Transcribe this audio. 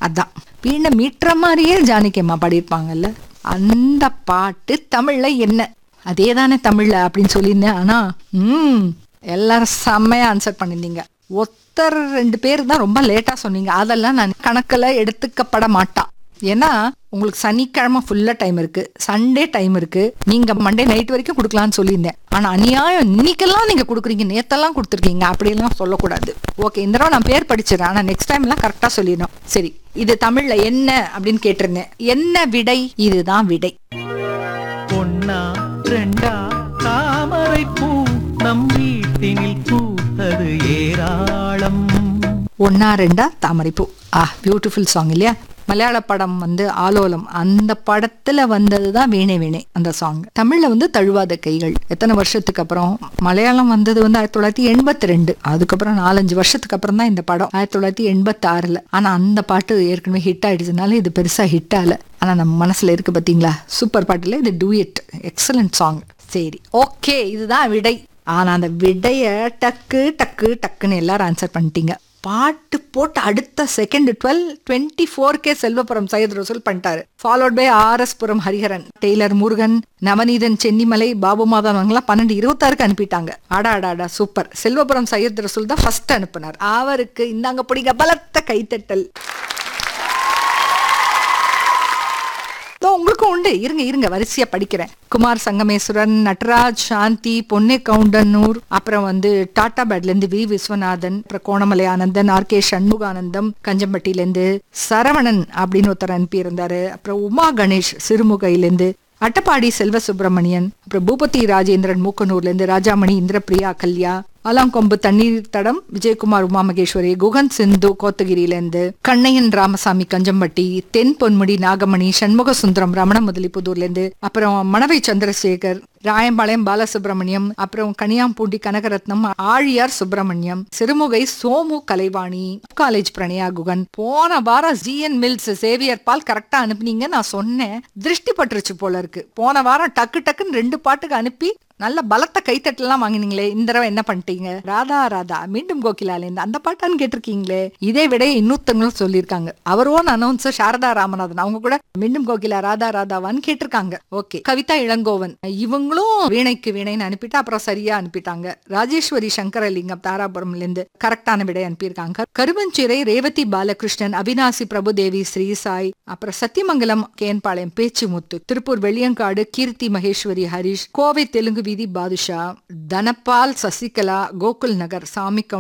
அதான் வீணை மீட்டுற மாதிரியே ஜானகியம்மா பாடியிருப்பாங்கல்ல அந்த பாட்டு தமிழ்ல என்ன அதே தானே தமிழ்ல அப்படின்னு சொல்லியிருந்தேன் ஆனா ம் எல்லாரும் செம்மையா ஆன்சர் பண்ணியிருந்தீங்க ஒருத்தர் ரெண்டு பேர் தான் ரொம்ப லேட்டா சொன்னீங்க அதெல்லாம் நான் கணக்குல எடுத்துக்கப்பட மாட்டான் ஏன்னா உங்களுக்கு சனிக்கிழமை ஃபுல்லா டைம் இருக்கு சண்டே டைம் இருக்கு நீங்க மண்டே நைட் வரைக்கும் கொடுக்கலாம்னு சொல்லியிருந்தேன் ஆனா அநியாயம் இன்னைக்கெல்லாம் நீங்க கொடுக்குறீங்க நேத்தெல்லாம் கொடுத்துருக்கீங்க அப்படியெல்லாம் சொல்லக்கூடாது ஓகே இந்த தடவை நான் பேர் படிச்சிடறேன் ஆனா நெக்ஸ்ட் டைம் எல்லாம் கரெக்டா சொல்லிடணும் சரி இது தமிழ்ல என்ன அப்படின்னு கேட்டிருந்தேன் என்ன விடை இதுதான் விடை பொன்னா ரெண்டா தாமரை பூ நம் வீட்டினில் பூத்தது ஏராளம் ஒன்னா ரெண்டா தாமரைப்பூ ஆ பியூட்டிஃபுல் சாங் இல்லையா மலையாள படம் வந்து ஆலோலம் அந்த படத்துல வந்ததுதான் வீணை வீணை அந்த சாங் தமிழ்ல வந்து தழுவாத கைகள் எத்தனை வருஷத்துக்கு அப்புறம் மலையாளம் வந்தது வந்து ஆயிரத்தி தொள்ளாயிரத்தி எண்பத்தி ரெண்டு அதுக்கப்புறம் நாலஞ்சு வருஷத்துக்கு அப்புறம் தான் இந்த படம் ஆயிரத்தி தொள்ளாயிரத்தி எண்பத்தி ஆறுல ஆனா அந்த பாட்டு ஏற்கனவே ஹிட் ஆயிடுச்சுனால இது பெருசா ஹிட் ஆகல ஆனா நம்ம மனசுல இருக்கு பாத்தீங்களா சூப்பர் பாட்டுல இது டூயட் எக்ஸலண்ட் சாங் சரி ஓகே இதுதான் விடை ஆனா அந்த விடைய டக்கு டக்கு டக்குன்னு எல்லாரும் ஆன்சர் பண்ணிட்டீங்க பாட்டு போட்டு அடுத்த second twelve twenty four K Selvapuram Syed Rasool பண்ணிட்டாரு followed by R S Puram Hariharan tailor Murugan Navaneethan Chennimalai Babu Madhavan அவங்கலாம் பன்னெண்டு இருபத்தாறுக்கு அனுப்பிட்டாங்க ஆடா ஆடாடா சூப்பர் செல்வபுரம் சையத் ரசூல் தான் ஃபர்ஸ்ட் அனுப்புனார் அவருக்கு இந்தாங்க பிடிங்க பலத்த கைத்தட்டல் இதோ உங்களுக்கும் உண்டு இருங்க இருங்க வரிசையா படிக்கிறேன் குமார் சங்கமேஸ்வரன் நட்ராஜ் சாந்தி பொன்னே கவுண்டனூர் அப்புறம் வந்து டாடா பேட்ல இருந்து வி விஸ்வநாதன் அப்புறம் கோணமலை ஆனந்தன் ஆர் கே சண்முகானந்தம் கஞ்சம்பட்டியில இருந்து சரவணன் அப்படின்னு ஒருத்தர் அனுப்பி இருந்தாரு அப்புறம் உமா கணேஷ் சிறுமுகையில இருந்து அட்டப்பாடி செல்வ சுப்பிரமணியன் அப்புறம் பூபதி ராஜேந்திரன் மூக்கனூர்ல இருந்து ராஜாமணி இந்திரபிரியா கல்யா அலாங்கொம்பு தண்ணீர் தடம் விஜயகுமார் உமா மகேஸ்வரி குகன் சிந்து கோத்தகிரியில இருந்து கண்ணையன் ராமசாமி கஞ்சம்பட்டி தென் பொன்முடி நாகமணி சண்முக சுந்தரம் ரமண முதலிப்புதூர்ல இருந்து அப்புறம் மணவை சந்திரசேகர் ராயம்பாளையம் பாலசுப்ரமணியம் அப்புறம் கனியாம்பூண்டி கனகரத்னம் ஆழியார் சுப்பிரமணியம் சிறுமுகை சோமு கலைவாணி காலேஜ் பிரணயா குகன் போன வாரம் ஜிஎன் மில்ஸ் சேவியர் பால் கரெக்டா அனுப்புனீங்க நான் சொன்னேன் திருஷ்டி பட்டுருச்சு போல இருக்கு போன வாரம் டக்கு டக்குன்னு ரெண்டு பாட்டுக்கு அனுப்பி நல்ல பலத்த கைத்தட்டலாம் வாங்கினீங்களே இந்த தடவை என்ன பண்ணிட்டீங்க ராதா ராதா மீண்டும் கோகிலாலேந்து அந்த பாட்டான்னு கேட்டிருக்கீங்களே இதே விட இன்னொருத்தவங்களும் சொல்லியிருக்காங்க அவரோன் அனௌன்சர் சாரதா ராமநாதன் அவங்க கூட மீண்டும் கோகிலா ராதா ராதாவான்னு கேட்டிருக்காங்க ஓகே கவிதா இளங்கோவன் இவங்களும் வீணைக்கு வீணைன்னு அனுப்பிட்டு அப்புறம் சரியா அனுப்பிட்டாங்க ராஜேஸ்வரி சங்கரலிங்கம் தாராபுரம்ல இருந்து கரெக்டான விடை அனுப்பியிருக்காங்க கருவஞ்சிறை ரேவதி பாலகிருஷ்ணன் அவினாசி பிரபுதேவி ஸ்ரீசாய் அப்புறம் சத்தியமங்கலம் கேன்பாளையம் பேச்சுமுத்து திருப்பூர் வெள்ளியங்காடு கீர்த்தி மகேஸ்வரி ஹரிஷ் கோவை தெலுங்கு வீதி பாதுஷா தனபால் சசிகலா கோகுல் நகர் சாமி